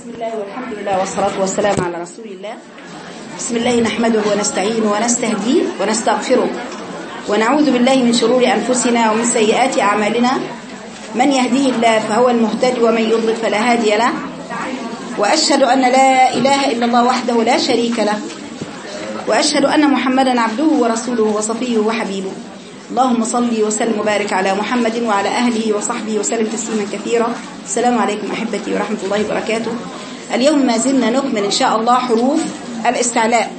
بسم الله والحمد لله والصلاة والسلام على رسول الله بسم الله نحمده ونستعينه ونستهديه ونستغفره ونعوذ بالله من شرور أنفسنا ومن سيئات أعمالنا من يهديه الله فهو المهتد ومن يضلل فلا هادي له وأشهد أن لا إله إلا الله وحده لا شريك له وأشهد أن محمدا عبده ورسوله وصفيه وحبيبه اللهم صل وسلم وبارك على محمد وعلى أهله وصحبه وسلم تسليما كثيرا السلام عليكم أحبتي ورحمة الله وبركاته اليوم ما زلنا نكمل إن شاء الله حروف الاستعلاء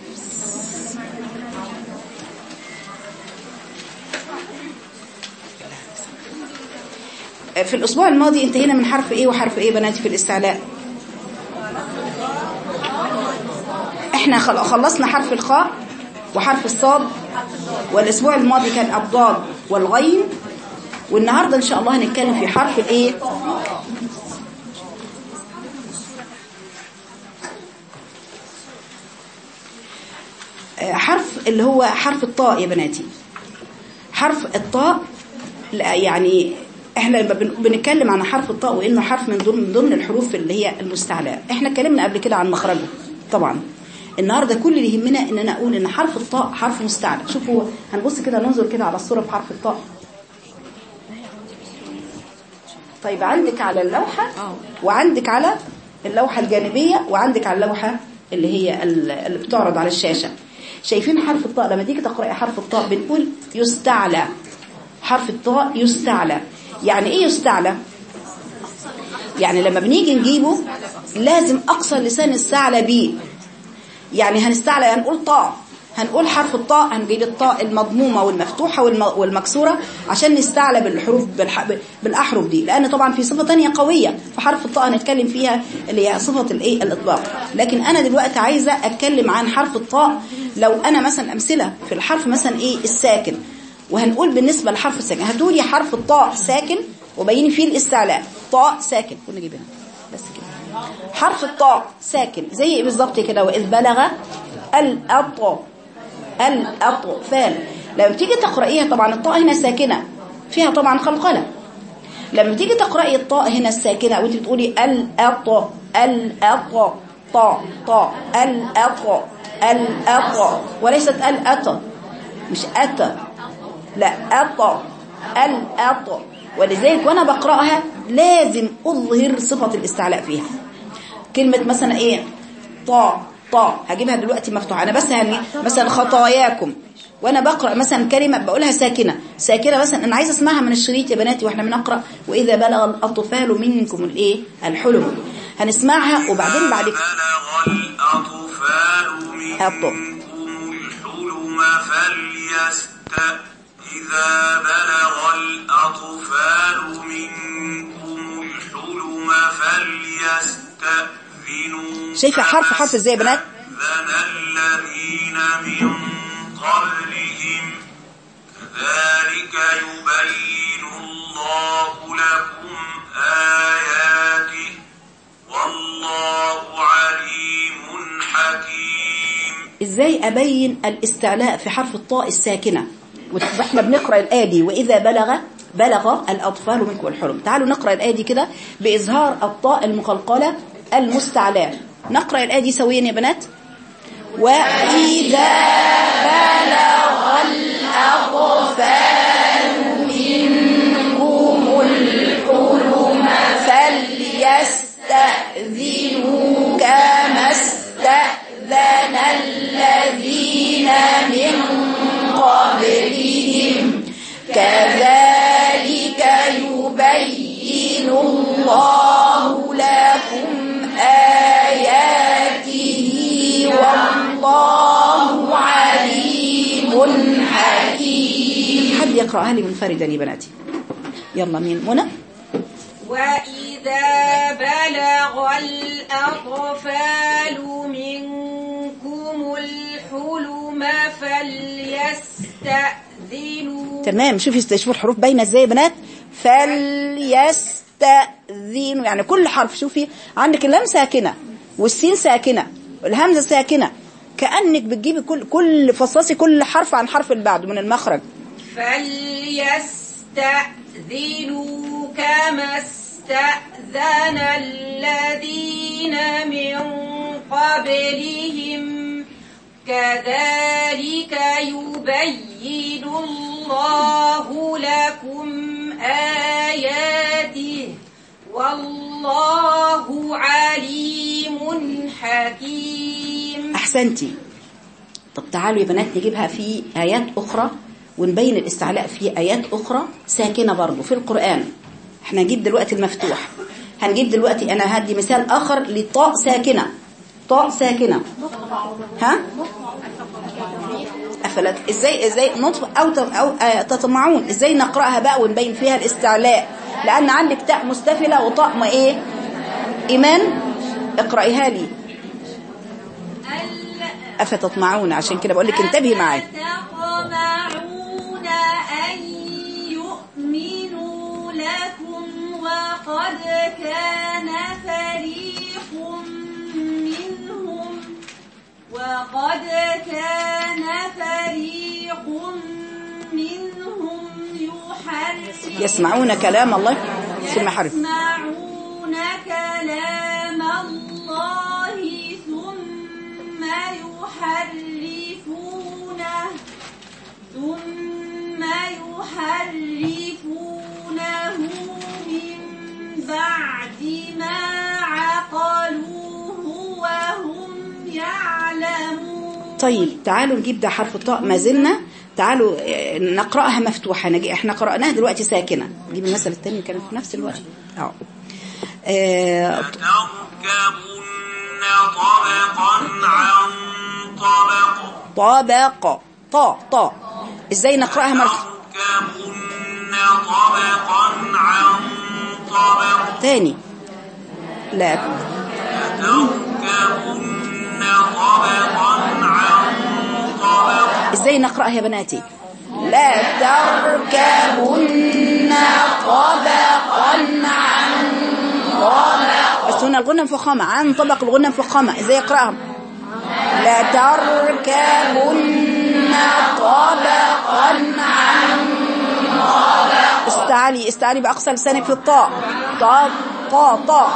في الأسبوع الماضي انتهينا من حرف إيه وحرف إيه بناتي في الاستعلاء احنا خلصنا حرف الخاء وحرف الصاد والاسبوع الماضي كان الضاد والغين والنهاردة ان شاء الله هنتكلم في حرف الايه حرف اللي هو حرف الطاء يا بناتي حرف الطاء لا يعني احنا لما بنتكلم عن حرف الطاء وانه حرف من ضمن ضمن الحروف اللي هي المستعلاء احنا اتكلمنا قبل كده عن مخرجه طبعا النهارده كل اللي يهمنا ان انا اقول ان حرف الطاء حرف مستعلى شوفوا هنبص كده ننظر كده على الصوره بحرف الطاء طيب عندك على اللوحه وعندك على اللوحه الجانبيه وعندك على اللوحه اللي هي اللي بتعرض على الشاشه شايفين حرف الطاء لما تيجي تقراي حرف الطاء بنقول يستعلى حرف الطاء يستعلى يعني ايه يستعلى يعني لما بنيجي نجيبه لازم اقصى لسان السعلى بيه يعني هنستعلى هنقول طاء هنقول حرف الطاء هنجيب الطاء المضمومة والمفتوحة والمكسورة عشان نستعلى بالحروف بالأحرف دي لأن طبعا في صفة تانية قوية في حرف الطاء هنتكلم فيها اللي هي صفة الايه الإطلاق لكن أنا دلوقتي عايزة أتكلم عن حرف الطاء لو أنا مثلا أمثلة في الحرف مثلا إيه الساكن وهنقول بالنسبة لحرف الساكن هتقولي حرف الطاء ساكن وبيني فيه الاستعلاء طاء ساكن كنا جايبينها بس كده حرف الطاء ساكن زي ايه بالظبط كده واذ بلغ الأط الأطفال لما تيجي تقرأيها طبعا الطاء هنا ساكنة فيها طبعا قلقلة لما تيجي تقرأي الطاء هنا الساكنة وانت بتقولي الأط الأط طاء طاء الأط الأط وليست الأط مش أت لا أط الأط ولذلك وانا بقرأها لازم اظهر صفة الاستعلاء فيها كلمة مثلا ايه طا طا هجيبها دلوقتي مفتوحة انا بس يعني مثلا خطاياكم وانا بقرأ مثلا كلمة بقولها ساكنة ساكنة مثلا انا عايزه اسمعها من الشريط يا بناتي واحنا بنقرأ واذا بلغ الاطفال منكم الايه الحلم هنسمعها وبعدين بعد بلغ الأطفال منكم الحلم فليستأ إذا بلغ الأطفال منكم الحلم فليستأذنوا شايفة حرف حرف ازاي يا بنات ذن الذين من قبلهم كذلك يبين الله لكم آياته والله عليم حكيم ازاي ابين الاستعلاء في حرف الطاء الساكنة واحنا بنقرأ الآية دي وإذا بلغ بلغ الأطفال منكم الحلم تعالوا نقرأ الآية دي كده بإظهار الطاء المقلقلة المستعلاء نقرأ الآية دي سويا يا بنات وإذا بلغ الأطفال منكم الحلم فليستأذنوا كما استأذن الذين من قبلهم كذلك يبين الله لكم آياته والله عليم حكيم حد يقرأها لي منفردا يا بناتي يلا مين منى وإذا بلغ الأطفال منكم الحلم فليستأذنوا تمام شوفي شوفوا الحروف باينه ازاي يا بنات فليستأذنوا يعني كل حرف شوفي عندك اللام ساكنه والسين ساكنه والهمزه ساكنه كانك بتجيبي كل كل فصصي كل حرف عن حرف اللي بعده من المخرج فليستأذنوا كما استأذن الذين الذين من قبلهم كذلك يبين الله لكم آياته والله عليم حكيم أحسنتي طب تعالوا يا بنات نجيبها في آيات أخرى ونبين الاستعلاء في آيات أخرى ساكنة برضو في القرآن احنا هنجيب دلوقتي المفتوح هنجيب دلوقتي أنا هدي مثال آخر لطاء ساكنة طاء ساكنة ها أفلت ازاي ازاي نطق أو ت- أو آه، تطمعون ازاي نقرأها بقى ونبين فيها الاستعلاء لأن عندك تاء مستفلة وطاء ما ايه إيمان اقرأيها لي أفتطمعون عشان كده بقول لك انتبهي معايا أفتطمعون أن يؤمنوا لكم وقد كان فريق منهم وقد كان فريق منهم يحرفون يسمعون كلام الله ثم حرف يسمعون كلام الله ثم يحرفونه ثم يحرفونه من بعد ما عقلوه وهم يعلمون طيب تعالوا نجيب ده حرف الطاء ما زلنا تعالوا آه، نقرأها مفتوحة نجي احنا قرأناها دلوقتي ساكنة نجيب المثل الثاني كان في نفس الوقت اه آه، لتركبن طبقا عن طبق طبق طاء طاء ازاي نقرأها مرة تركبن طبقا عن طبق تاني لا لتركبن طبقا عن طبق ازاي نقرأها يا بناتي لا تركبن طبقا عن طبق بس هنا الغنة مفخمة عن طبق الغنة مفخمة ازاي اقرأها لا تركبن طبقا عن طبق استعلي استعلي بأقصى لسانك في الطاء طاء طاء طاء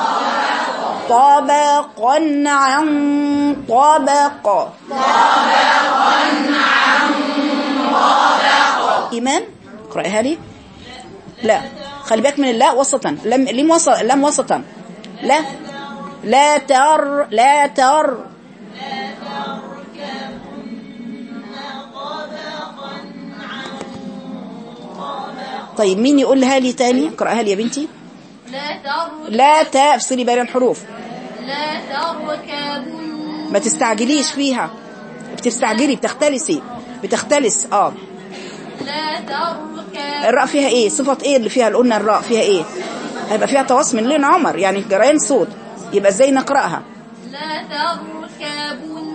طبقا عن طبق إيمان اقرأها لي لا خلي بالك من اللاء وسطا لم لم وسط لم وسطا لا لا تر لا تر طيب مين يقول لها لي تاني اقرأها لي يا بنتي لا تر لا تاء افصلي بين الحروف لا تركبن ما تستعجليش فيها بتستعجلي بتختلسي بتختلس اه لا تركب الراء فيها ايه صفة ايه اللي فيها اللي قلنا الراء فيها ايه هيبقى فيها تواصل من لين عمر يعني جريان صوت يبقى ازاي نقرأها لا تركبن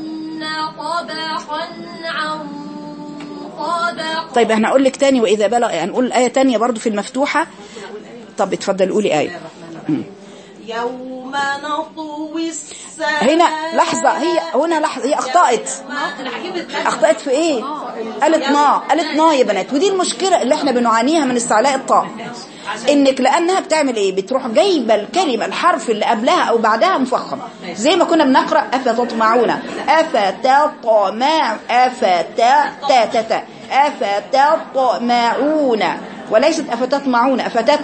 طبقا عن طبق طيب احنا هقول لك تاني واذا بلغ هنقول آية تانية برضو في المفتوحة طب اتفضل قولي آية يوم نطوي السماء هنا لحظة هي هنا لحظة هي اخطأت اخطأت في ايه قالت نا قالت نا يا بنات ودي المشكلة اللي احنا بنعانيها من استعلاء الطاء انك لانها بتعمل ايه بتروح جايبه الكلمه الحرف اللي قبلها او بعدها مفخم زي ما كنا بنقرا افتطمعون افتطمع افتا تا تا تا افتطمعون وليست افتطمعون افتت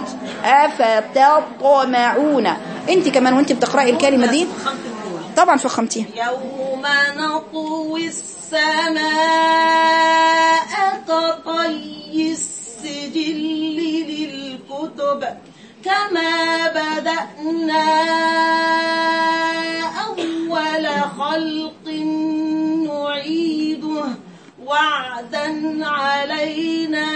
افتطمعون انت كمان وانت بتقراي الكلمه دي طبعا فخمتيها يوم نطوي السماء كطي السجل للكتب كما بدأنا أول خلق نعيده وعدا علينا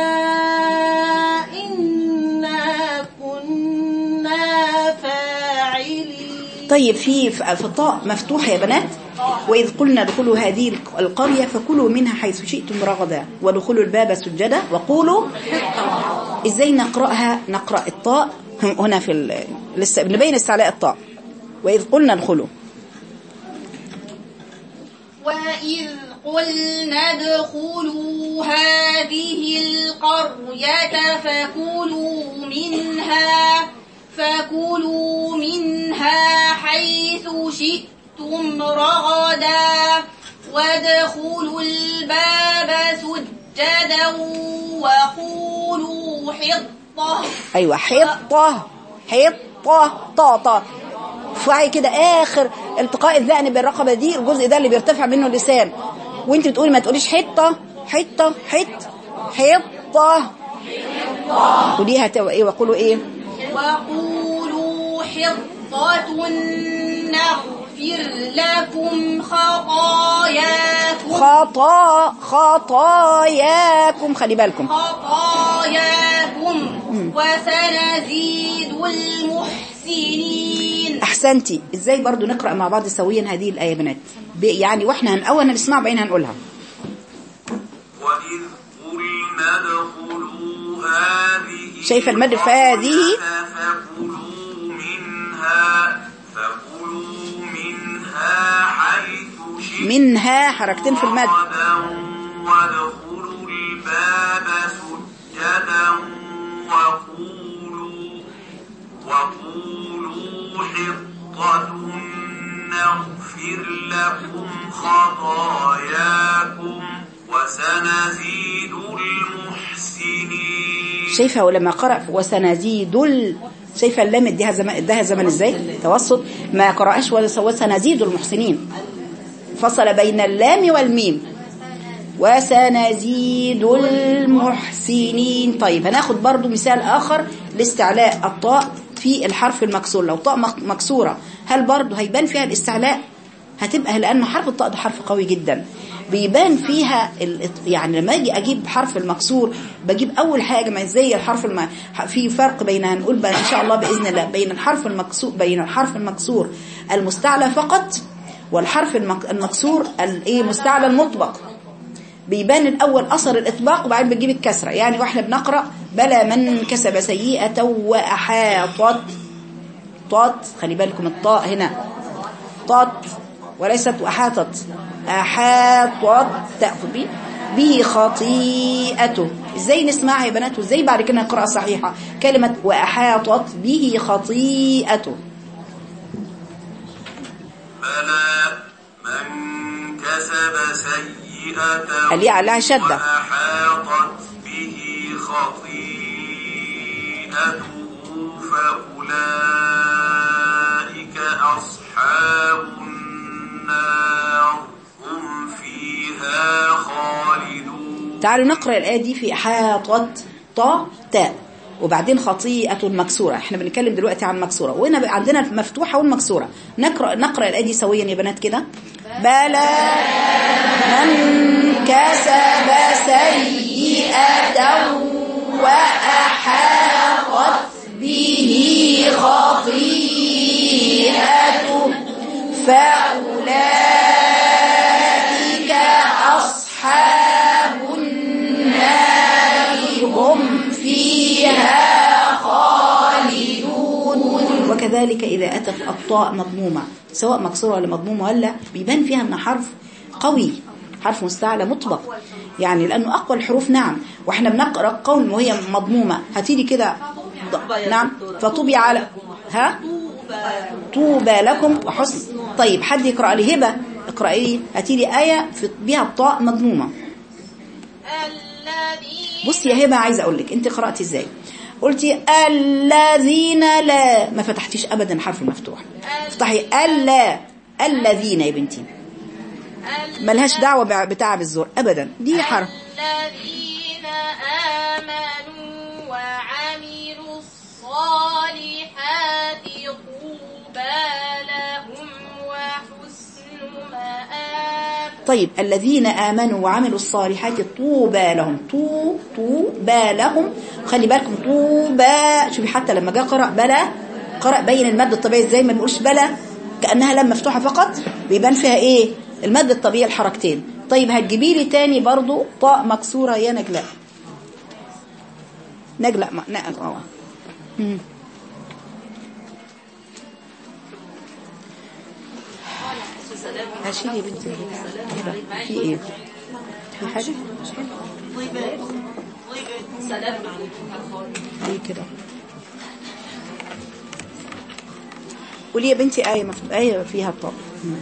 إنا كنا فاعلين طيب في في الطاء مفتوحة يا بنات وإذ قلنا ادخلوا هذه القرية فكلوا منها حيث شئتم رغدا وادخلوا الباب سجدا وقولوا إزاي نقرأها نقرأ الطاء هنا في ال- لسه نبين استعلاء الطاء وإذ قلنا ادخلوا وإذ قلنا ادخلوا هذه القرية فكلوا منها فكلوا منها حيث شئتم رغدا وادخلوا الباب سجدا وقولوا حطة ايوه حطه حطه طا طا ارفعي كده اخر التقاء الذقن بالرقبه دي الجزء ده اللي بيرتفع منه اللسان وانت بتقولي ما تقوليش حطه حطه حط حطه قوليها تو- ايه وقولوا ايه وقولوا حطة نغفر لكم خطاياكم خطا خطاياكم خلي بالكم خطاياكم وسنزيد المحسنين احسنتي ازاي برضو نقرا مع بعض سويا هذه الايه يا بنات ب- يعني واحنا هن اول نسمع بعدين هنقولها وإذ قلنا ادخلوا هذه شايفة المد فهذه؟ فكلوا منها فكلوا منها حيث شئتم منها حركتين في المد رغدا وادخلوا الباب سجدا وقولوا وقولوا حطة نغفر لكم خطاياكم وسنزيد المحسنين شايفه ولما قرأ وسنزيد ال... شايفه اللام اديها زمن اداها زمن ازاي توسط ما قرأش ولا وسنزيد المحسنين فصل بين اللام والميم وسنزيد المحسنين طيب هناخد برضو مثال آخر لاستعلاء الطاء في الحرف المكسور لو طاء مك- مكسورة هل برضو هيبان فيها الاستعلاء هتبقى لأنه حرف الطاء ده حرف قوي جدا بيبان فيها ال... يعني لما اجي اجيب حرف المكسور بجيب اول حاجه ما زي الحرف الم... في فرق بين هنقول بقى ان شاء الله باذن الله بين الحرف المكسور بين الحرف المكسور المستعلى فقط والحرف المك... المكسور الايه مستعلى المطبق بيبان الأول أثر الإطباق وبعدين بتجيب الكسرة يعني واحنا بنقرأ بلى من كسب سيئة وأحاطت طات خلي بالكم الطاء هنا طات وليست وأحاطت أحاطت تأخذ بي به خطيئته ازاي نسمعها يا بنات وازاي بعد كده نقرأ صحيحة كلمة وأحاطت به خطيئته بلى من كسب سيئة اللي عليها شدة. وأحاطت به خطيئته فأولئك أصحاب النار هم فيها خالدون تعالوا نقرأ الآية دي في إحاطت طا تاء وبعدين خطيئة مكسورة احنا بنتكلم دلوقتي عن مكسورة وهنا بقى عندنا المفتوحة والمكسورة نقرأ نقرأ الآية دي سويا يا بنات كده بلى من كسب سيئة وأحاطت به خطيئته فأولئك أصحاب النار هم فيها خالدون وكذلك إذا أتت الطاء مضمومة سواء مكسورة ولا مضمومة ولا بيبان فيها أن حرف قوي حرف مستعلى مطبق يعني لأنه أقوى الحروف نعم وإحنا بنقرأ قول وهي مضمومة هتيجي كده ض- نعم فطوبي على ها طوبى لكم وحسن طيب حد يقرأ لي هبة اقرأ لي هاتي لي آية في بها الطاء مضمومة الذي بصي يا هبه عايزه اقول لك انت قراتي ازاي قلتي الذين لا ما فتحتيش ابدا الحرف المفتوح افتحي الا الذين يا بنتي ملهاش دعوه بع- بتعب الزور ابدا دي حرف الذين آمنوا وعملوا الصالحات طوبى لهم وحسن مآب طيب الذين آمنوا وعملوا الصالحات طوبى لهم طو طوبى لهم خلي بالكم طوبى شوفي حتى لما جاء قرأ بلا قرأ بين المد الطبيعي ازاي ما بنقولش بلا كأنها لم مفتوحة فقط بيبان فيها ايه المد الطبيعي الحركتين طيب هتجيبي لي تاني برضو طاء مكسورة يا نجلاء نجلاء ما نا اه مم. هشيل يا بنتي هبة. في ايه في حاجة ليه كده قولي يا بنتي آية مف... آية فيها الطاء مم.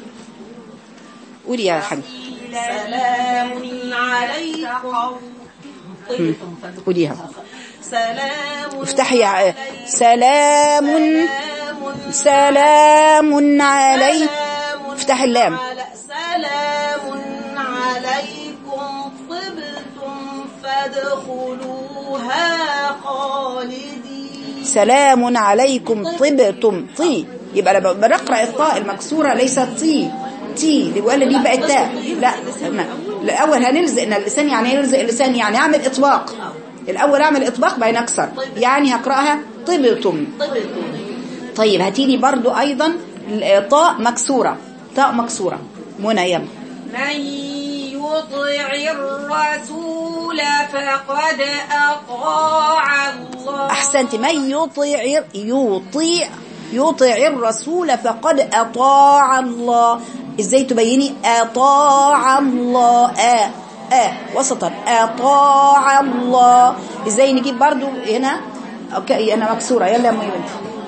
قولي يا حاج سلام عليكم طبتم قوليها سلام افتحي يا سلام سلام سلام علي افتحي اللام على سلام عليكم طبتم فادخلوها خالدين سلام عليكم طبتم طي يبقى انا بنقرا الطاء المكسوره ليست طي تي ولا دي بقت تاء لا لا. الاول هنلزق ان اللسان يعني ايه يلزق اللسان يعني اعمل اطباق الاول اعمل اطباق بعدين اكسر يعني هقراها طبتم طيب هاتي لي برضو ايضا طاء مكسوره طاء مكسوره منى يلا من يطع الرسول فقد أطاع الله احسنت من يطيع يطيع يطيع الرسول فقد اطاع الله ازاي تبيني اطاع الله ا ا وسطا اطاع الله ازاي نجيب برضو هنا اوكي انا مكسوره يلا يا ام بنتي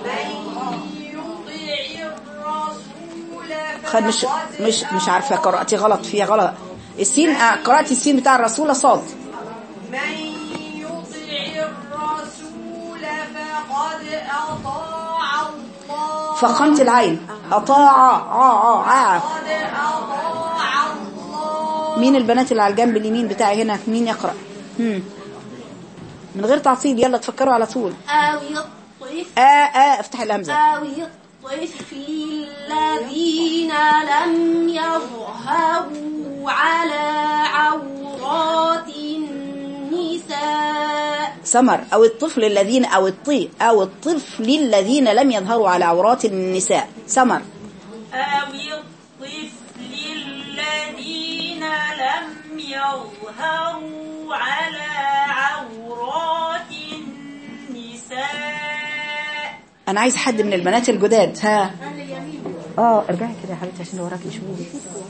خد مش مش مش عارفه قراتي غلط فيها غلط السين آه، قراتي السين بتاع الرسول صاد من يطع الرسول فقد أطاع الله فخمت العين اطاع ع ع ع قد أطاع الله مين البنات اللي على الجنب اليمين بتاعي هنا مين يقرأ هم. من غير تعطيل يلا تفكروا على طول أو الطفل آ آ افتح الهمزة أو الطفل الذين لم يظهروا على عورات النساء سمر أو الطفل الذين أو الطي أو الطفل الذين لم يظهروا على عورات النساء سمر أو الطفل الذين لم يظهروا على عورات النساء أنا عايز حد من البنات الجداد ها اه ارجعي كده يا حبيبتي عشان اللي وراكي شوفي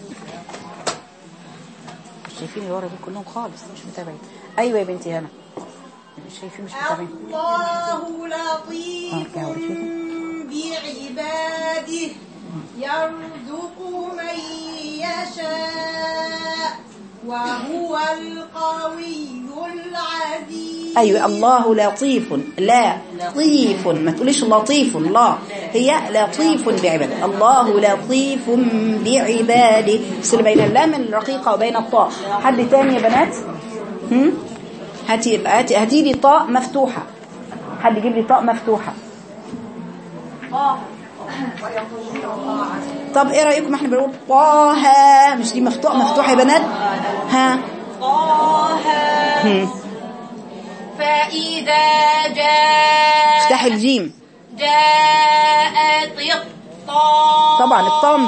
مش شايفين اللي ورا دول كلهم خالص مش متابعين ايوه يا بنتي هنا مش شايفين مش متابعين الله لطيف ارجعوا شوفوا بعباده يرزق من يشاء وهو القوي العزيز ايوه الله لطيف لا طيف ما تقوليش لطيف لا هي لطيف بعباده الله لطيف بعباده فصل بين اللام الرقيقه وبين الطاء حد تاني يا بنات هم هاتي هاتي هاتي لي طاء مفتوحه حد يجيب لي طاء مفتوحه طب ايه رايكم احنا بنقول طه مش دي مفتوح مفتوحه يا بنات ها هم. فإذا جاء افتحي الجيم جاءت الطامة طبعا الطم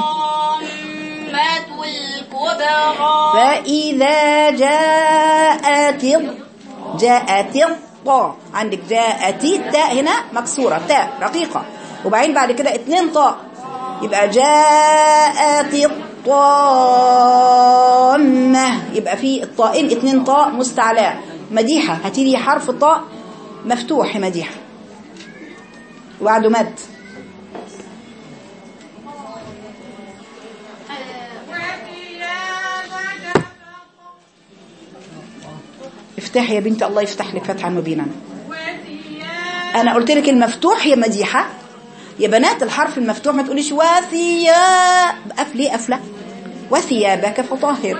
الكبرى فإذا جاءت ال- جاءت الطاء عندك جاءت التاء هنا مكسورة تاء رقيقة وبعدين بعد كده اتنين طاء يبقى جاءت الطامة يبقى في الطائين اتنين طاء مستعلاء مديحة هاتي لي حرف طاء مفتوح يا مديحة وبعده مد افتحي يا بنتي الله يفتح لك فتحا مبينا انا قلت لك المفتوح يا مديحه يا بنات الحرف المفتوح ما تقوليش وثياب قفلي قفله وثيابك فطهر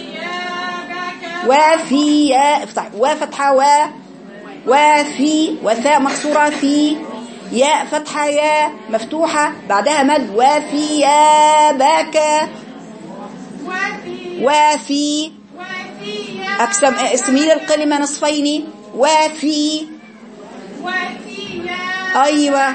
وثيا افتح وفتحه و وفي وثاء مكسوره في ياء فتحه يا مفتوحه بعدها مد وثيابك وفي أقسم اسمي الكلمة نصفين وفي أيوة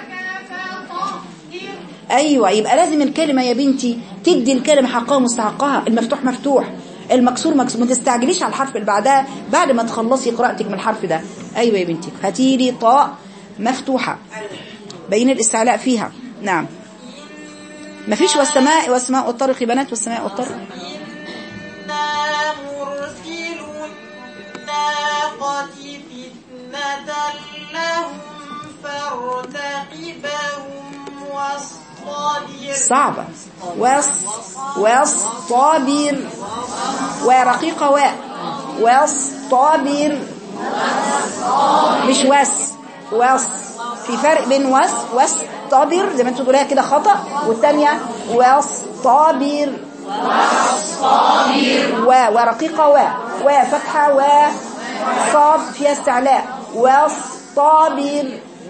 أيوة يبقى لازم الكلمة يا بنتي تدي الكلمة حقها ومستحقها المفتوح مفتوح المكسور مكسور ما تستعجليش على الحرف اللي بعدها بعد ما تخلصي قراءتك من الحرف ده أيوة يا بنتي هاتي لي طاء مفتوحة بين الاستعلاء فيها نعم مفيش والسماء والسماء والطرق يا بنات والسماء والطرق إنا مرسل الناقة فتنة لهم فارتقبهم والصبر صعبة وص والصابر ورقيقة و والصابر مش وس وس في فرق بين وس والصابر زي ما انتوا تقولوها كده خطأ والثانية والصابر و ورقيقة و وفتحة و صاد فيها استعلاء والصابر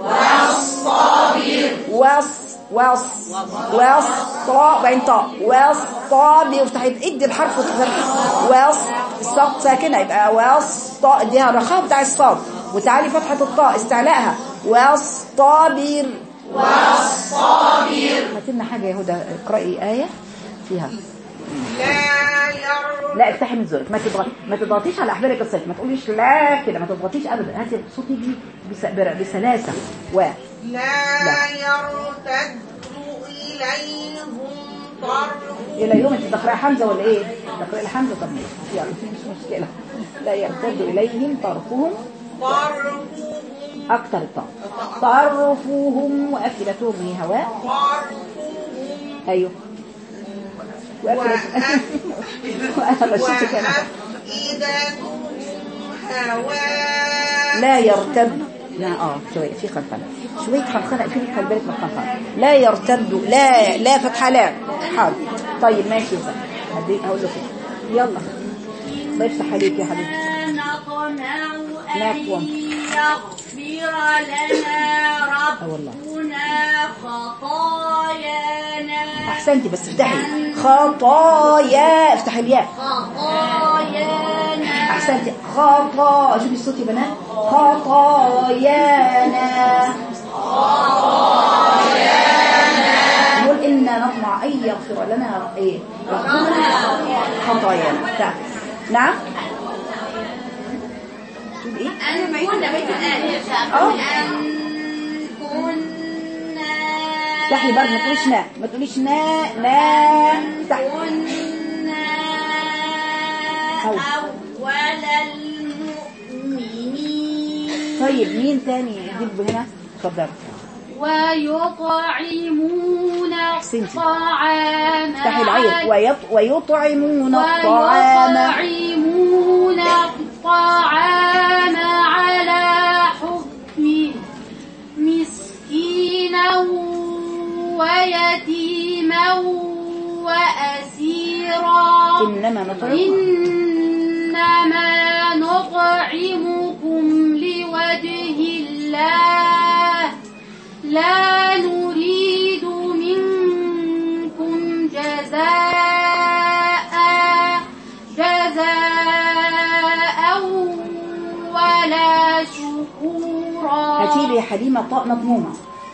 وص وص وص طاء بعدين طاء وص طاء بيفتح ادي الحرف وتفتح وص الصاد ساكنه يبقى وص طاء اديها الرخاء بتاع الصاد وتعالي فتحه الطاء استعلاءها وص طابر وص طابر هات لنا حاجه يا هدى اقراي ايه فيها لا يرد لا افتحي من زورك ما تضغط ما تضغطيش على احبالك الصيف ما تقوليش لا كده ما تضغطيش ابدا هاتي الصوت يجي بس- بر- بسلاسه و لا يرتد إليهم طرفهم الى يوم انت تقراي حمزه ولا ايه تقراي الحمزه طب ماشي يلا مش مشكله لا يرتد اليهم طرفهم طرفهم اكتر الطرف طرفهم وافئدتهم هي هواء طرفهم ايوه وافئدتهم وانا غشيتك انا وأفئدتهم هواء لا يرتد لا اه شويه في خلخله شويه خلخله في خلي بالك من الخلخله لا يرتد لا لا فتحه لا حاضر طيب ماشي يا زلمه هدي هقول لك يلا الله يفتح عليك يا حبيبي نطمع نطمع. أن يغفر لنا اه والله ربنا خطايانا احسنتي بس افتحي خطايا افتحي الياء خطايانا احسنتي خطا شوفي الصوت يا بنات خطايانا نقول إنا نطمع أن يغفر لنا إيه ربنا خطايانا تع- نعم تقول إيه أن كنا بيت الآية اه أن كنا افتحي برضه ما تقوليش نا ما تقوليش نا نا افتحي كنا أول. أول المؤمنين طيب مين تاني يجيب هنا اتفضل ويطعمون أحسنتي. الطعام افتحي العين ويط... ويطعمون الطعام ويطعمون الطعام على حكمه مسكينا ويتيما وأسيرا إنما نطعم إنما نطعمكم لوجه الله لا نريد منكم جزاء جزاء ولا شكورا هاتي لي يا حليمة طاء مضمومة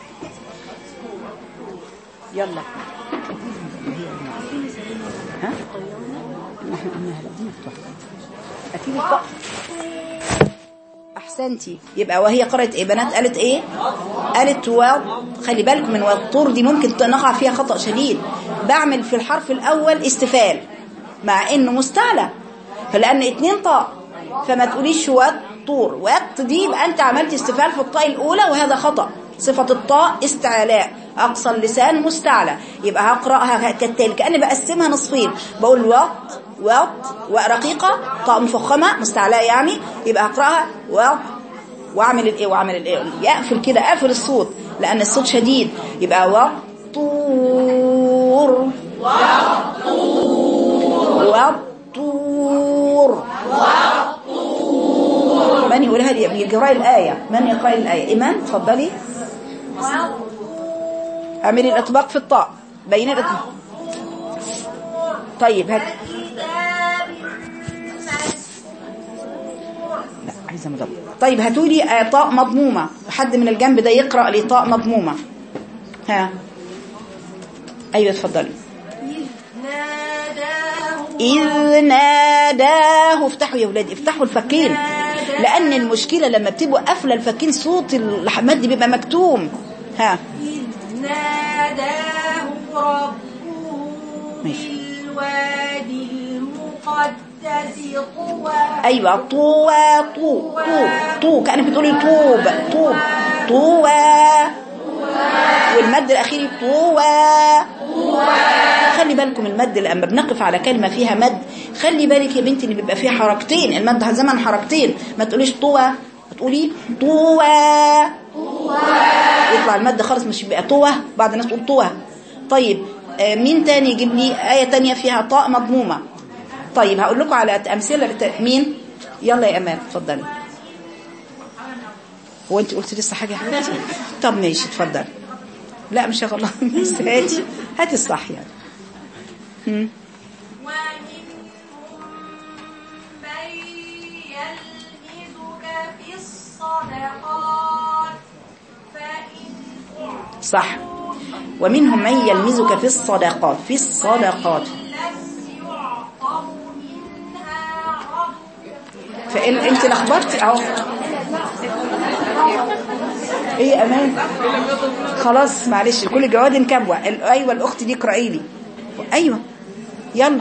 يلا ها نحن قلناها لا دي مفتوحة هاتي لي الطاء احسنتي يبقى وهي قرأت ايه بنات قالت ايه قالت و خلي بالك من والطور دي ممكن نقع فيها خطأ شديد بعمل في الحرف الاول استفال مع انه مستعلى فلان اتنين طاء فما تقوليش والطور وقت دي يبقى انت عملت استفال في الطاء الاولى وهذا خطأ صفة الطاء استعلاء اقصى اللسان مستعلى يبقى هقرأها كالتالي كأني بقسمها نصفين بقول وط وط ورقيقة طاء مفخمة مستعلاء يعني يبقى هقرأها وط واعمل الايه واعمل الايه يقفل كده اقفل الصوت لان الصوت شديد يبقى والطور والطور من يقولها لي يقرأ الآية من يقرأ الآية إيمان تفضلي اعملي الإطباق في الطاء بين الإطباق طيب هات لا عايزة مضبط طيب هاتوا لي آه، طاء مضمومة حد من الجنب ده يقرأ لي طاء مضمومة ها أيوة اتفضلي إذ ناداه افتحوا يا ولادي افتحوا الفكين لأن المشكلة لما بتبقوا قافلة الفكين صوت المد بيبقى مكتوم ها ناداه ربه ماشي. بالوادي المقدس طوى أيوة طوى طو طو طو كأنك بتقولي طوب طوب طوى والمد الاخير طوى خلي بالكم المد لما بنقف على كلمه فيها مد خلي بالك يا بنتي اللي بيبقى فيها حركتين المد زمن حركتين ما تقوليش طوى تقولي طوى يطلع المد خالص مش بيبقى طوى بعض الناس تقول طوى طيب آه، مين تاني يجيب لي آية تانية فيها طاء مضمومة طيب هقول لكم على أمثلة لت- مين يلا يا أمان اتفضلي هو انت قلت لسه حاجة يا حبيبتي طب ماشي اتفضلي لا مش هغلط بس هاتي هاتي الصح يعني هم. ومنهم من يلمزك في الصدقات فإن صح ومنهم من يلمزك في الصدقات في الصدقات لم يعطوا منها رضوا فإن انت لخبطتي اهو ايه يا امان خلاص معلش كل جواد كبوة ال- ايوه الاخت دي اقراي لي ايوه يلا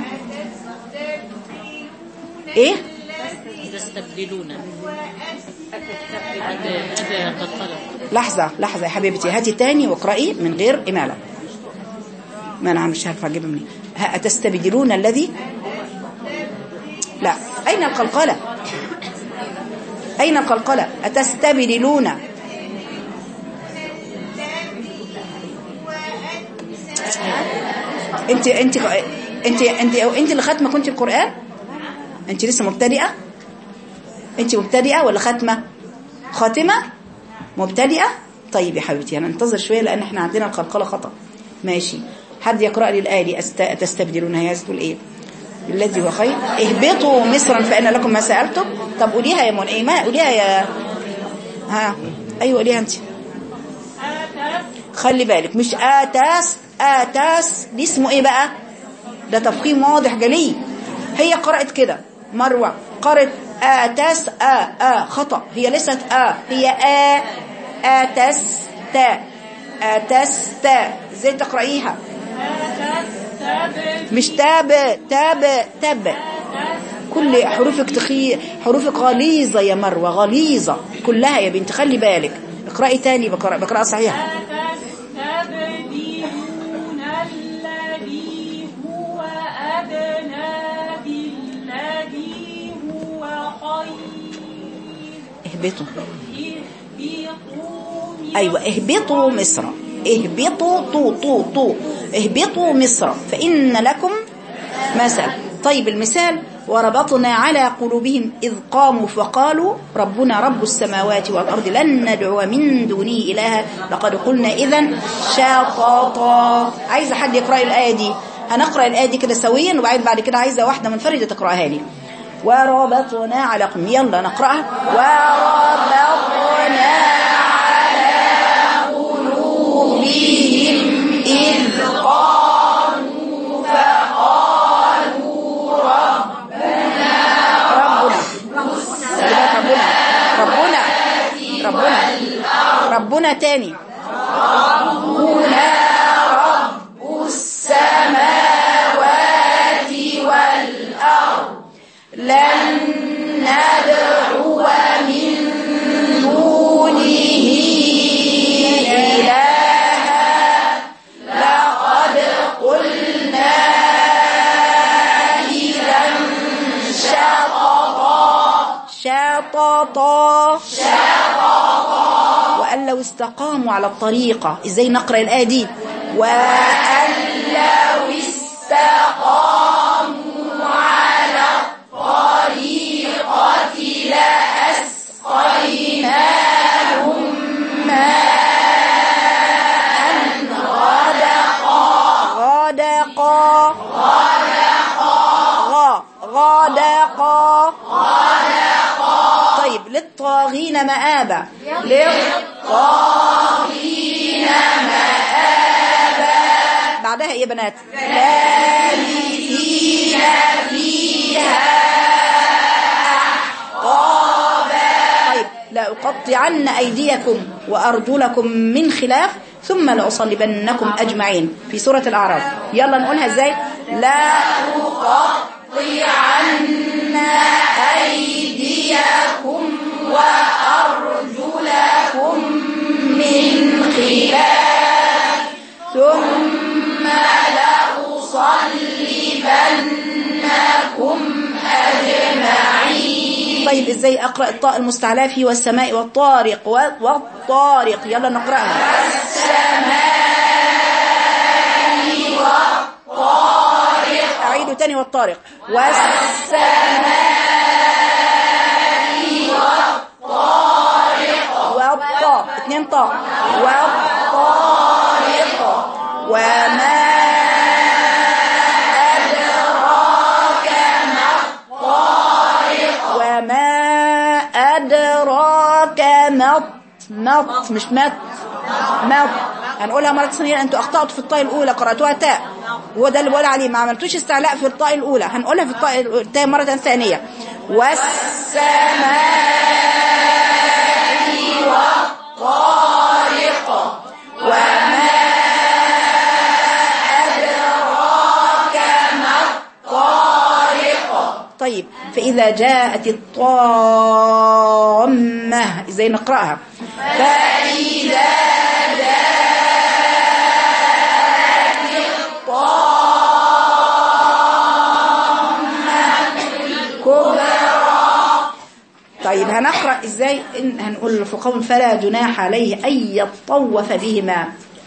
ايه تستبدلون هذا هذا قد طلب لحظة لحظة يا حبيبتي هاتي تاني واقرأي من غير إمالة ما أنا مش عارفة أجيبها منين ها- أتستبدلون الذي لا أين القلقلة أين القلقلة أتستبدلون انت انت انت انت انت اللي ختمه كنت القرآن انت لسه مبتدئة انت مبتدئة ولا ختمة خاتمة مبتدئة طيب يا حبيبتي هننتظر شوية لأن احنا عندنا القلقلة خطأ ماشي حد يقرأ لي الآية دي أست... تستبدلون هي تقول إيه الذي هو خير اهبطوا مصرا فإن لكم ما سألتم طب قوليها يا من إيه ما قوليها يا ها أيوة قوليها أنت خلي بالك مش آتاس آتاس دي اسمه إيه بقى ده تفخيم واضح جلي هي قرأت كده مروة قرأت آتاس آ آ خطأ هي ليست آ هي آ آتس تا آتس تا ازاي تقرأيها مش تاب تاب تاب كل حروفك تخي حروفك غليظة يا مروة غليظة كلها يا بنت خلي بالك اقرأي تاني بقرأ بقرأ صحيح تستبدلون الذي هو أدنى بالذي هو خير اهبطوا اهبطوا من أيوة اهبطوا مصر اهبطوا طو طو طو اهبطوا مصر فإن لكم مثل طيب المثال وربطنا على قلوبهم إذ قاموا فقالوا ربنا رب السماوات والأرض لن ندعو من دونه إلها لقد قلنا إذا شاططا عايزة حد يقرأ الآية دي هنقرأ الآية دي كده سويا وبعد بعد كده عايزة واحدة منفردة تقرأها لي وربطنا على قلوبهم يلا نقرأها وربطنا قلوبهم إذ قالوا فقالوا ربنا ربنا ربنا ربنا ربنا ربنا تاني ربنا رب السماوات والأرض لن ندعو من دونه إلها لقد قلنا إذا شططا شططا شططا وأن لو استقاموا على الطريقة إزاي نقرأ الآية دي وأن لو استقاموا على الطريقة لأسقيناهم ماء غدقا غدقا غا غدقا طيب للطاغين مآبا للطاغين مآبا بعدها ايه يا بنات لابثين فيها أحقابا طيب لأقطعن أيديكم وأرجلكم من خلاف ثم لأصلبنكم أجمعين في سورة الأعراف يلا نقولها ازاي لا أقطعن أيديكم وأرجلكم من خلاف ثم لأصلبنكم أجمعين طيب ازاي اقرأ الطاء المستعلاء في والسماء والطارق و- والطارق يلا نقرأها أعيده تاني والطارق والسماء والطاء اتنين طاء والطارق وما أدراك ما الطارق وما أدراك ما مط مش مت مط هنقولها مرة ثانية انتوا اخطأتوا في الطاء الاولى قرأتوها تاء هو ده اللي بقول عليه ما عملتوش استعلاء في الطاء الاولى هنقولها في الطاء التاء مرة ثانية والسماء والطارق وما أدراك ما الطارق طيب فإذا جاءت الطامة ازاي نقرأها فإذا كبرى طيب هنقرأ ازاي إن هنقول في قول فلا جناح عليه أن يطوف بهما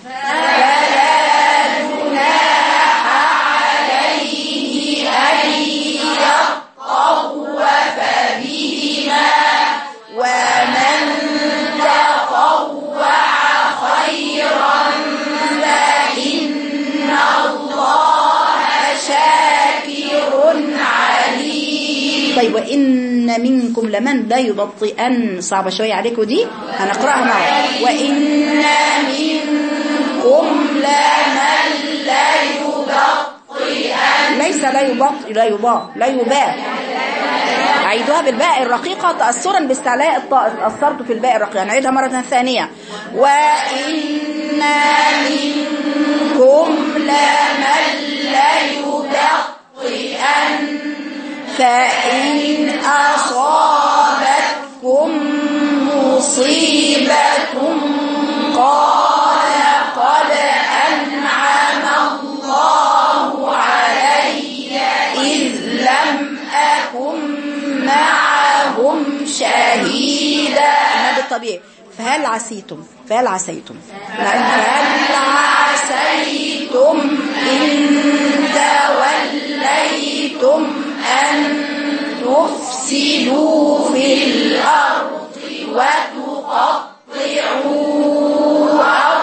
ومن تطوع خيرا فإن الله شاكر عليم طيب وإن منكم لمن لا يبطئن صعبة شوية عليكم دي هنقرأها معا وإن منكم لمن لا يبطئن ليس لا يبطئ لا يباء لا يباء عيدوها بالباء الرقيقة تأثرا باستعلاء الطاء أثرت في الباء الرقيقة نعيدها مرة ثانية وإن منكم لمن ليبطئن فإن أصابتكم مصيبة قال قد أنعم الله علي إذ لم أكن معهم شهيدا هذا الطبيعي فهل عسيتم فهل عسيتم فهل عسيتم إن توليتم أن تفسدوا في الأرض وتقطعوا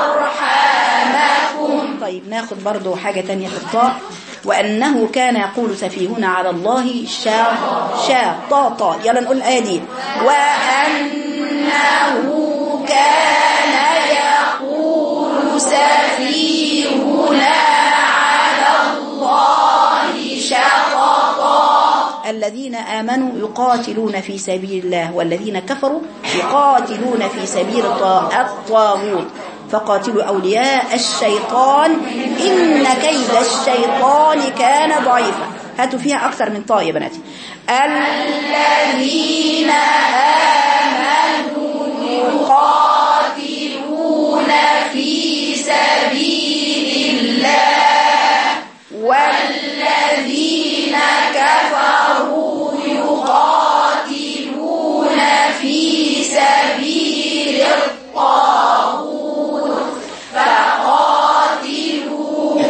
أرحامكم طيب ناخد برضو حاجة تانية في الطاء وأنه كان يقول سفيهنا على الله شا شا طا طا يلا نقول الآية دي وأنه كان يقول سفيهنا على الله شططا الذين آمنوا يقاتلون في سبيل الله والذين كفروا يقاتلون في سبيل الطا- الطاغوت فقاتلوا أولياء الشيطان إن كيد الشيطان كان ضعيفا هاتوا فيها أكثر من طاء يا بناتي الذين آمنوا يقاتلون في سبيل الله والذين كفروا يقاتلون في سبيل الطاغوت فقاتلوا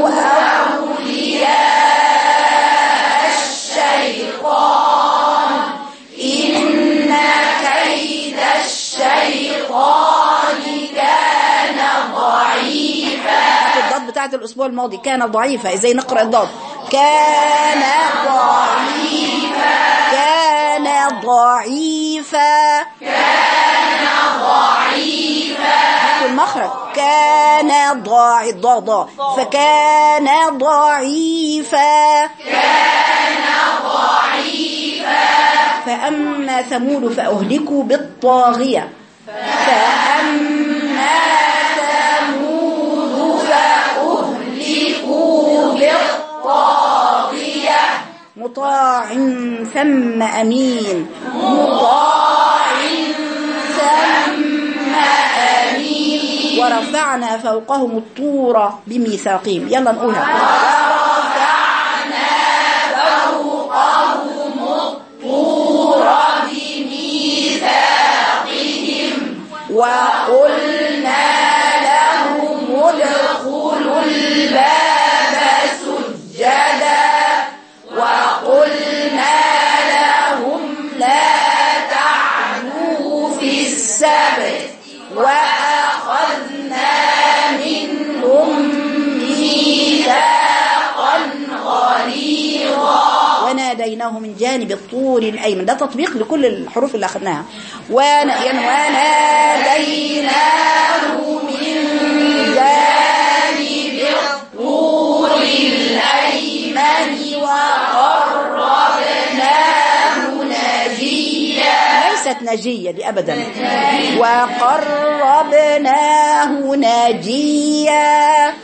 أولياء الشيطان إن كيد الشيطان كان ضعيفا الضاد بتاعت الأسبوع الماضي كان ضعيفا إزاي نقرأ الضاد كان ضعيفا كان ضعيفا هاتوا المخرج كان ضاع ضاضا فكان ضعيفا كان ضعيفا فأما ثمود فأهلكوا بالطاغية فأما ثمود فأهلكوا بالطاغية مطاع ثم أمين مطاع ثم أمين ورفعنا فوقهم الطور بميثاقهم يلا نقولها وقلنا لهم ادخلوا الباب سجدا وقلنا لهم لا تعدوا في السبت وأخذنا منهم ميثاقا غليظا وناديناه من جانب الطور الأيمن ده تطبيق لكل الحروف اللي أخذناها ون- يعني وناديناه من جانب الطور الأيمن وقربناه نجيا ليست نجية دي أبدا وقربناه نجيا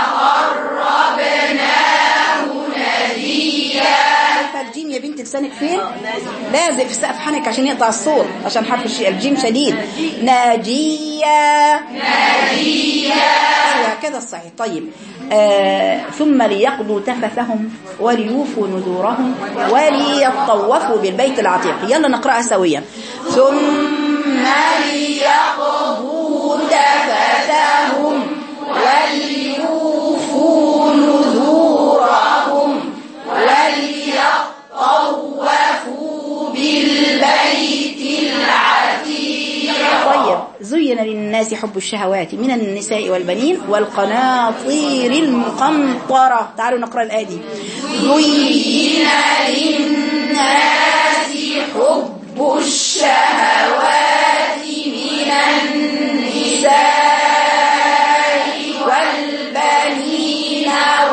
عارفه الجيم يا بنت لسانك فين لازق في سقف حنك عشان يقطع الصوت عشان حرف الش- الجيم شديد ناجيا ناجيا ايوه كده الصحيح طيب آه ثم ليقضوا تفثهم وليوفوا نذورهم وليطوفوا بالبيت العتيق يلا نقراها سويا ثم ليقضوا تفثهم وليوفوا نذورهم وليطوفوا بالبيت العتيق طيب زين للناس حب الشهوات من النساء والبنين والقناطير المقنطرة تعالوا نقرأ الآية دي زين للناس حب الشهوات من النساء والبنين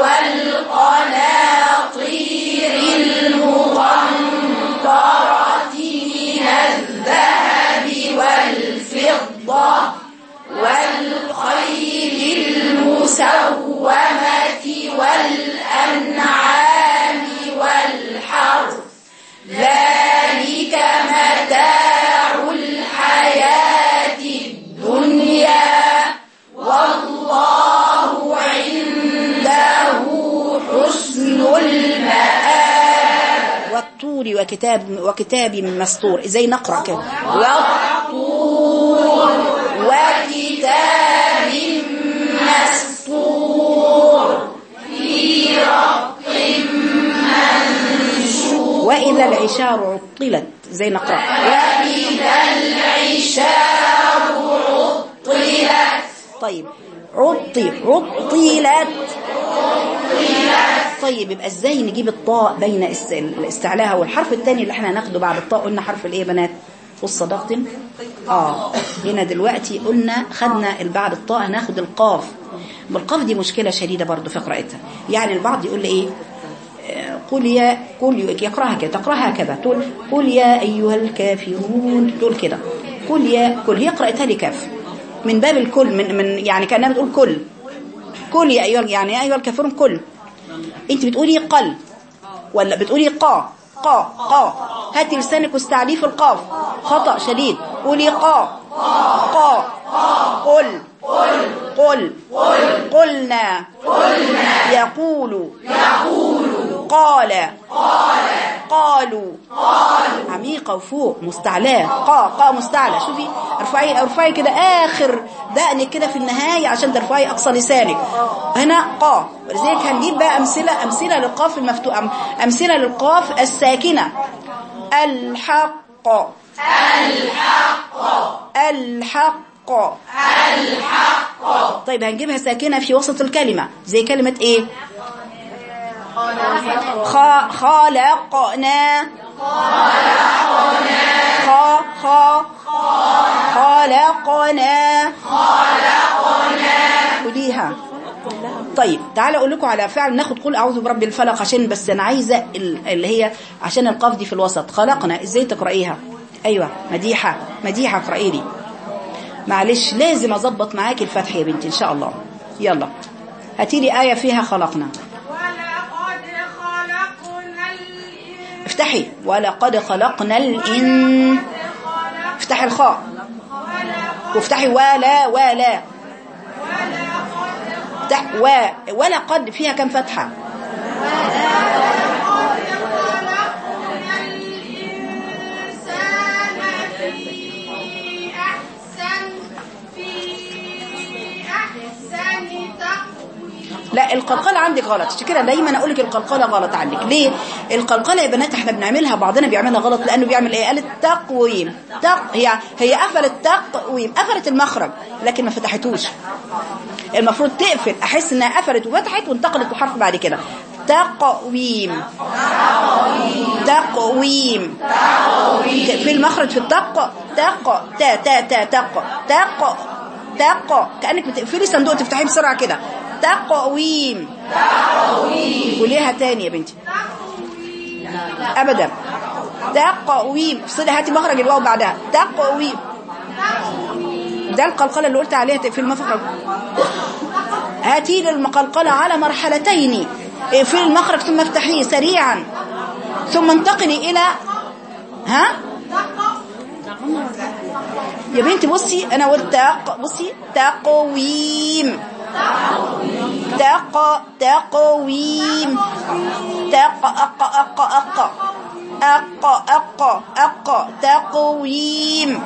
والقناطير المقنطرة من الذهب والفضة والخيل المسومة والأنعام والحرث ذلك متاع الحياة الدنيا والله عنده حسن المآب والطور وكتاب وكتاب مسطور ازاي نقرا كده والطور وكتاب مسطور في رق منشور واذا العشار عطلت زي نقرا واذا العشار عطلت طيب عطل عطلت طيب يبقى ازاي نجيب الطاء بين است- الاستعلاها والحرف الثاني اللي احنا هناخده بعد الطاء قلنا حرف الايه يا بنات والصداقة اه هنا دلوقتي قلنا خدنا ال- بعد الطاء هناخد القاف بالقاف دي مشكلة شديدة برضو في قراءتها يعني البعض يقول لي ايه آه، قل يا قل يقراها كده تقراها هكذا تقول قل يا ايها الكافرون تقول كده قل يا قل هي قراءتها لكاف من باب الكل من من يعني كانها بتقول كل كل يا ايها يعني يا ايها الكافرون كل انت بتقولي قل ولا بتقولي قا قا قا هاتي لسانك واستعليه في القاف خطأ شديد قولي قا قا قل قل قلنا يقول قال قالوا عميقة وفوق مستعلاة قا قا مستعلى شوفي ارفعي ارفعي كده اخر دقنك كده في النهاية عشان ترفعي اقصى لسانك هنا قا ولذلك هنجيب بقى امثلة امثلة للقاف المفتوح أم- امثلة للقاف الساكنة الحق الحق الحق الحق طيب هنجيبها ساكنة في وسط الكلمة زي كلمة ايه خ- خلقنا خ خ خلقنا خديها طيب تعالى اقول لكم على فعل ناخد قول اعوذ برب الفلق عشان بس انا عايزه ال- اللي هي عشان القاف دي في الوسط خلقنا ازاي تقرايها ايوه مديحه مديحه اقراي لي معلش لازم اظبط معاكي الفتح يا بنتي ان شاء الله يلا هاتي لي ايه فيها خلقنا ولقد خلقنا الإنسان افتحي ولقد خلقنا الإن افتحي الخاء وافتحي ولا ولا تح و ولا قد فيها كم فتحة خلقنا الإنسان في أحسن في أحسن تقويم لا القلقلة عندك غلط عشان كده دايما اقول لك القلقلة غلط عندك ليه القلقلة يا بنات احنا بنعملها بعضنا بيعملها غلط لانه بيعمل ايه قالت تقويم تق هي هي قفلت تقويم قفلت المخرج لكن ما فتحتوش المفروض تقفل احس انها قفلت وفتحت وانتقلت لحرف بعد كده تقويم تقويم تقفل المخرج في التق تق تا تا تا تق تق تق كأنك بتقفلي صندوق تفتحيه بسرعة كده تقويم تقويم وليها تاني يا بنتي أبدا تقويم افصلي هاتي مخرج الواو بعدها تقويم ده القلقلة اللي قلت عليها تقفل المخرج هاتي لي المقلقلة على مرحلتين اقفلي المخرج ثم افتحيه سريعا ثم انتقلي إلى ها يا بنتي بصي انا قلت تق بصي تقويم تق تقويم تق أق أق أق أق أق أق تقويم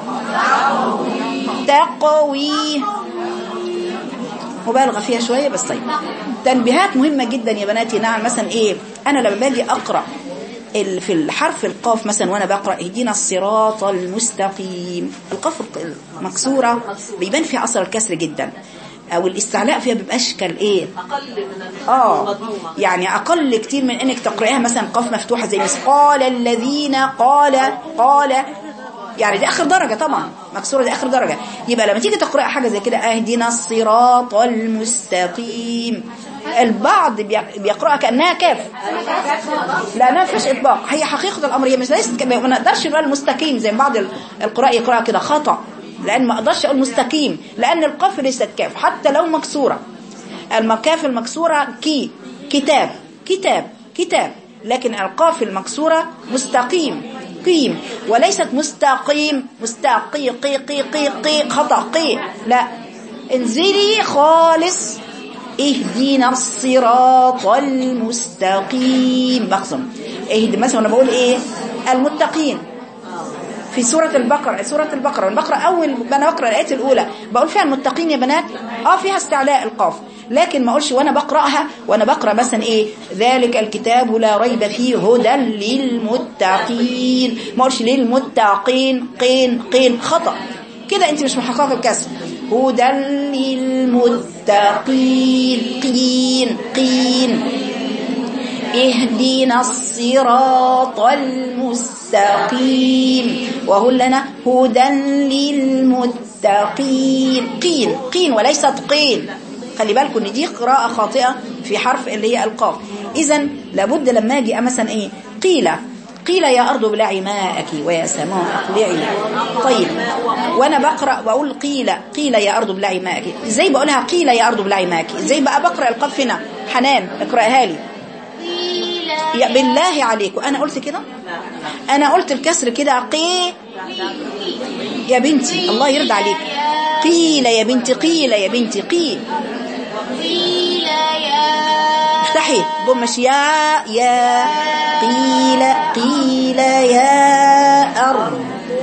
تقويم مبالغة فيها شوية بس طيب تنبيهات مهمة جدا يا بناتي نعم مثلا ايه انا لما باجي اقرأ ال- في الحرف القاف مثلا وانا بقرأ اهدينا الصراط المستقيم القاف المكسورة بيبان فيها اثر الكسر جدا او الاستعلاء فيها بيبقاش كالايه اه يعني اقل كتير من انك تقرأيها مثلا قاف مفتوحة زي مثلا قال الذين قال قال يعني دي اخر درجة طبعا مكسورة دي اخر درجة يبقى لما تيجي تقرأ حاجة زي كده اهدنا الصراط المستقيم البعض بيق- بيقرأها كأنها كاف لا ما فيش اطباق هي حقيقة الامر هي مش ليست كما- ما نقدرش نقول المستقيم زي بعض ال- القراء يقرأها كده خطأ لان ما اقدرش اقول مستقيم لان القاف ليست كاف حتى لو مكسورة المكاف المكسورة كي كتاب كتاب كتاب لكن القاف المكسورة مستقيم قيم وليست مستقيم مستقي قي قي قي قي خطأ قي لا انزلي خالص اهدينا الصراط المستقيم بقسم اهدي مثلا انا بقول ايه المتقين في سورة البقرة سورة البقرة البقرة أول ما أنا بقرأ الآية الأولى بقول فيها المتقين يا بنات آه فيها استعلاء القاف لكن ما أقولش وأنا بقرأها وأنا بقرأ مثلا إيه ذلك الكتاب لا ريب فيه هدى للمتقين ما أقولش للمتقين قين قين خطأ كده أنت مش محققة الكسر هدى للمتقين قين قين اهدنا الصراط المستقيم وهو لنا هدى للمتقين قين قين وليست قين خلي بالكم ان دي قراءة خاطئة في حرف اللي هي القاف اذا لابد لما اجي مثلا ايه قيل قيل يا أرض ابلعي ماءك ويا سماء اقلعي طيب وأنا بقرأ بقول قيل قيل يا أرض ابلعي ماءك ازاي بقولها قيل يا أرض ابلعي ماءك ازاي بقى بقرأ القاف هنا حنان اقرأها لي يا بالله عليكم انا قلت كده انا قلت الكسر كده قي يا بنتي الله يرضى عليك قيل يا بنتي قيل يا بنتي قيل قيل يا افتحي ضمش يا يا قيل قيل يا أرض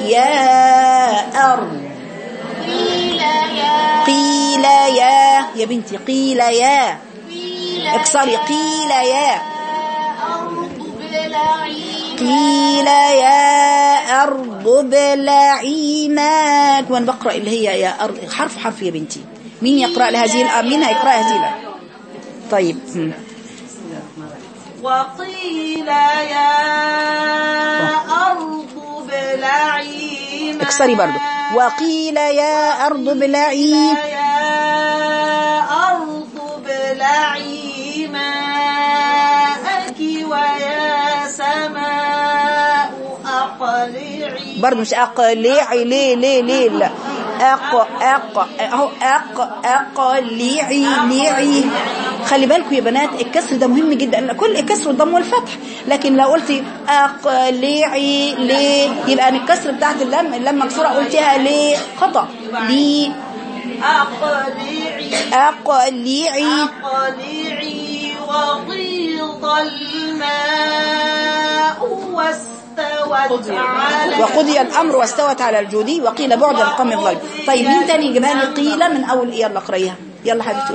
يا أرض قيل يا قيل يا يا بنتي قيل يا قيل اكسري قيل يا أرض بلعي قيل يا أرض ابلعي ماك وانا بقرأ اللي هي يا أرض حرف حرف يا بنتي مين يقرأ لهذه الآية مين هيقرأ هذه الآية طيب هم. وقيل يا أرض ابلعي ماء اكسري برضو وقيل يا أرض ابلعي يا أرض ابلعي ماءك ويا سماء أقلعي برضو مش أقلعي ليه ليه ليه لا أق أق أهو أق أقلعي لعي خلي بالكم يا بنات الكسر ده مهم جدا لأن كل الكسر والضم والفتح لكن لو قلتي أقلعي ليه يبقى أن الكسر بتاعت اللام اللام مكسورة قلتيها ليه خطأ ليه أقلعي أقلعي أقلعي وغيض الماء واستوت على وقضي الأمر واستوت على الجودي وقيل بعد القوم الظالم طيب مين تاني يجيبها لي قيل من أول إيه يلا اقريها يلا حبيبتي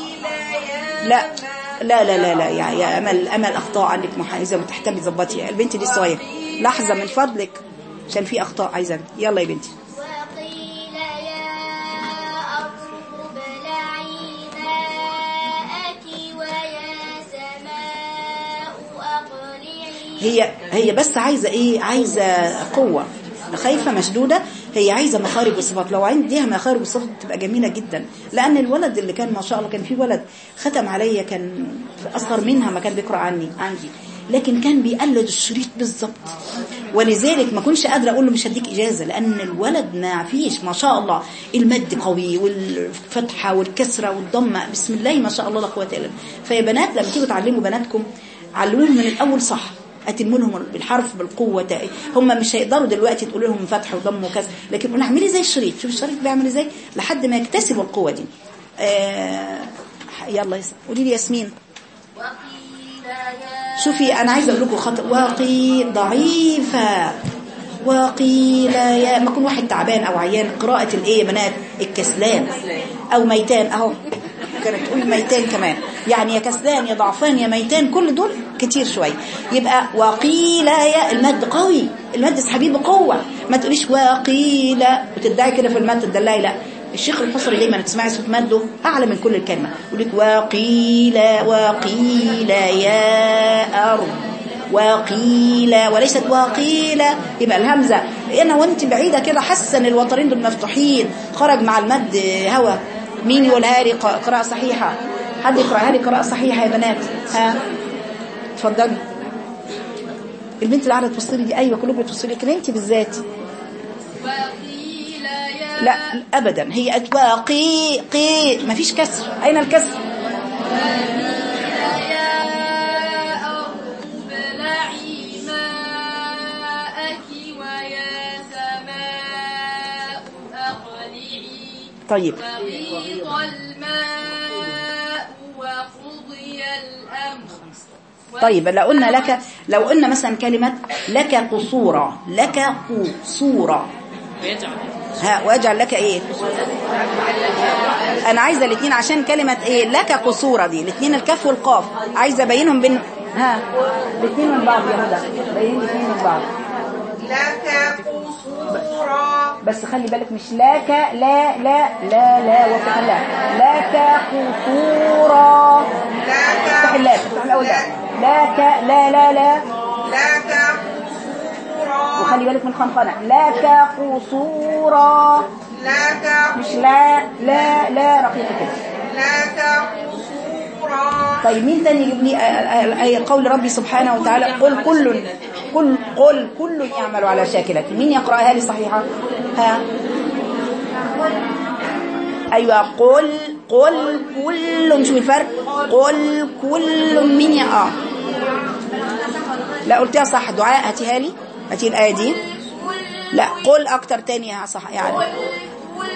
لا لا لا لا لا يا يا امل امل اخطاء عندك محايزه وتحتاجي تظبطي البنت دي صغيره لحظه من فضلك عشان في اخطاء عايزه يلا يا بنتي وقيل يا أرض ابلعي ماءك ويا سماء أقلعي هي هي بس عايزه ايه عايزه قوه خايفه مشدوده هي عايزه مخارج وصفات لو عندها مخارج وصفات تبقى جميله جدا لان الولد اللي كان ما شاء الله كان في ولد ختم عليا كان اصغر منها ما كان بيقرا عني عندي لكن كان بيقلد الشريط بالظبط ولذلك ما كنتش قادره اقول له مش هديك اجازه لان الولد ما فيش ما شاء الله المد قوي والفتحه والكسره والضمه بسم الله ما شاء الله لا قوه الا بالله فيا بنات لما تيجوا تعلموا بناتكم علموهم من الاول صح اتموا لهم بالحرف بالقوه هم مش هيقدروا دلوقتي تقولوا لهم فتح وضم وكذا لكن قولوا اعملي زي الشريط شوف الشريط بيعمل ازاي لحد ما يكتسبوا القوه دي آه يلا يس- قولي لي ياسمين وقيل يا شوفي انا عايزه اقول لكم خطا وقيل ضعيفه وقيل يا ما يكون واحد تعبان او عيان قراءه الايه يا بنات الكسلان او ميتان اهو كانت تقول ميتان كمان يعني يا كسلان يا ضعفان يا ميتان كل دول كتير شويه يبقى وقيل يا المد قوي المد اسحبيه بقوه ما تقوليش وقيل وتدعي كده في المد تدلعي لا الشيخ الحصري دايما تسمعي صوت مده اعلى من كل الكلمه يقول لك وقيل وقيل يا ارض وقيل وليست وقيل يبقى الهمزه انا وانت بعيده كده حاسه ان الوترين دول مفتوحين خرج مع المد هوا مين يقولها لي ق- قراءه صحيحه حد يقراها لي قراءه صحيحه يا بنات ها اتفضلي البنت اللي قاعده تبص لي دي ايوه كلكم بتبصوا لي لكن انت بالذات وقيل يا لا ابدا هي اتواقي قي ما فيش كسر اين الكسر يا أرض ابلعي ماءك ويا سماء أقلعي طيب وغيض الماء وقضي الأمر طيب لو قلنا لك لو قلنا مثلا كلمة لك قصورا لك قصورا ويجعل ها واجعل لك ايه انا عايزه الاثنين عشان كلمه ايه لك قصورا دي الاثنين الكاف والقاف عايزه ابينهم بين ها الاثنين من بعض يا هدى بين الاثنين من بعض لك قصورا بس خلي بالك مش لك لا لا لا لا وفتح لا لك قصورا افتح لك الله افتح الاول لا لك لا لا لا لك قصورا وخلي بالك من خنخنه لك قصورا لك مش لا لا لا رقيقه كده لك قصورا طيب مين تاني يجيب لي آه، آه، آية قول ربي سبحانه وتعالى قل كل قل قل كل يعمل على شاكلته مين يقرأها لي صحيحة ها أيوة قل قل كل شوف الفرق قل كل مين يا آه لا قلتها صح دعاء هاتيها لي هاتي الآية دي لا قل أكتر تاني يا صح يعني كل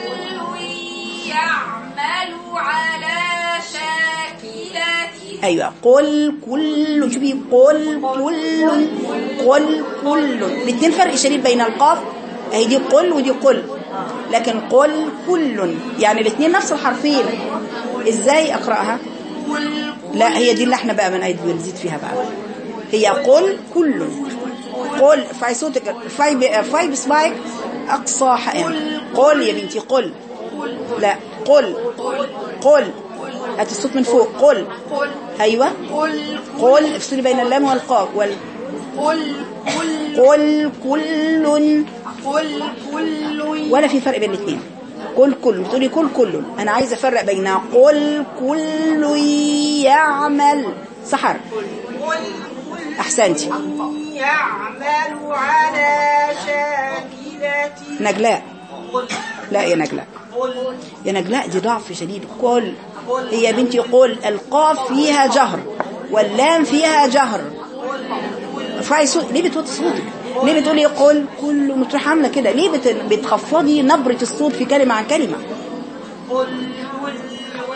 يعمل على شاكلته ايوه قل كل شوفي قل كل قل كل الاثنين فرق شديد بين القاف اهي دي قل ودي قل لكن قل كل يعني الاثنين نفس الحرفين ازاي اقراها لا هي دي اللي احنا بقى من بنزيد فيها بقى هي قل كل قل ارفعي صوتك ارفعي ب- ارفعي بصبعك اقصى حقن قل يا بنتي قل لا قل قل هات الصوت من فوق قل ايوه قل قل افصلي بين اللام والقاف وال قل قل قل كل قل كل ولا في فرق بين الاثنين قل كل بتقولي كل كل انا عايزه افرق بينها قل كل يعمل سحر احسنتي يعمل على شاكلته نجلاء لا يا نجلاء يا نجلاء دي ضعف شديد قل هي يا بنتي قل القاف فيها جهر واللام فيها جهر ارفعي صوت ليه بتوطي صوتك ليه بتقولي قل كل متروح عامله كده ليه بت... بتخفضي نبره الصوت في كلمه عن كلمه قل كل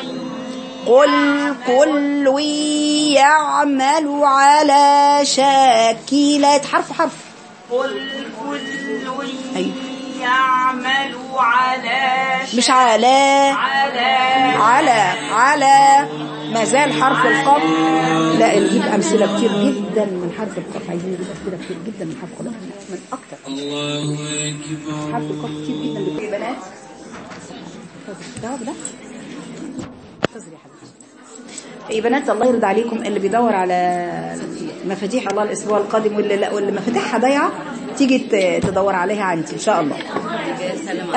قل كل يعمل على شاكلة حرف حرف قل كل أيوة. يعمل على مش على على على على ما زال حرف القاف لا نجيب امثله كتير جدا من حرف القاف عايزين نجيب امثله كتير جدا من حرف القاف من اكتر حرف القاف كتير جدا بتقول بنات جواب ده احفظي يا حبيبتي يا بنات الله يرضى عليكم اللي بيدور على مفاتيح الله الاسبوع القادم واللي لا واللي مفاتيحها ضايعه تيجي ت- تدور عليها عندي ان شاء الله